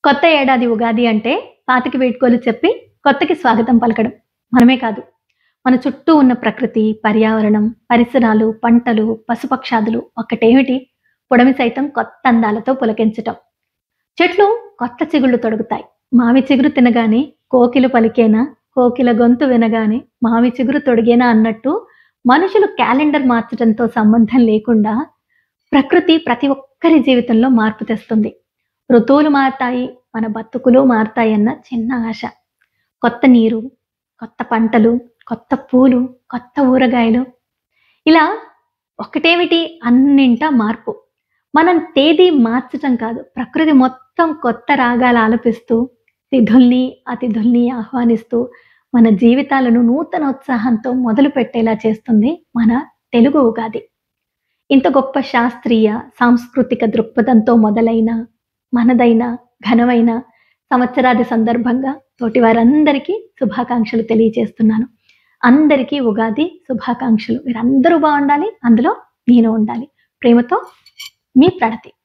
కొత్త ఏడాది ఉగాది అంటే పాతికి వేడుకోలు చెప్పి కొత్తకి స్వాగతం పలకడం మనమే కాదు మన చుట్టూ ఉన్న ప్రకృతి పర్యావరణం పరిసరాలు పంటలు పశుపక్షాదులు ఒక్కటేమిటి పొడమి సైతం కొత్త అందాలతో పులకించటం చెట్లు కొత్త చిగుళ్ళు తొడుగుతాయి మావి చిగురు తినగానే కోకిలు పలికేనా కోకిల గొంతు వినగానే మావి చిగురు తొడిగేనా అన్నట్టు మనుషులు క్యాలెండర్ మార్చడంతో సంబంధం లేకుండా ప్రకృతి ప్రతి ఒక్కరి జీవితంలో మార్పు తెస్తుంది ఋతువులు మారుతాయి మన బతుకులు మారుతాయన్న చిన్న ఆశ కొత్త నీరు కొత్త పంటలు కొత్త పూలు కొత్త ఊరగాయలు ఇలా ఒకటేమిటి అన్నింటా మార్పు మనం తేదీ మార్చటం కాదు ప్రకృతి మొత్తం కొత్త రాగాలు ఆలపిస్తూ తిథుల్ని అతిథుల్ని ఆహ్వానిస్తూ మన జీవితాలను నూతన ఉత్సాహంతో మొదలు పెట్టేలా చేస్తుంది మన తెలుగు ఉగాది ఇంత గొప్ప శాస్త్రీయ సాంస్కృతిక దృక్పథంతో మొదలైన మనదైన ఘనమైన సంవత్సరాది సందర్భంగా తోటి వారందరికీ శుభాకాంక్షలు తెలియజేస్తున్నాను అందరికీ ఉగాది శుభాకాంక్షలు మీరందరూ బాగుండాలి అందులో నేను ఉండాలి ప్రేమతో మీ ప్రణతి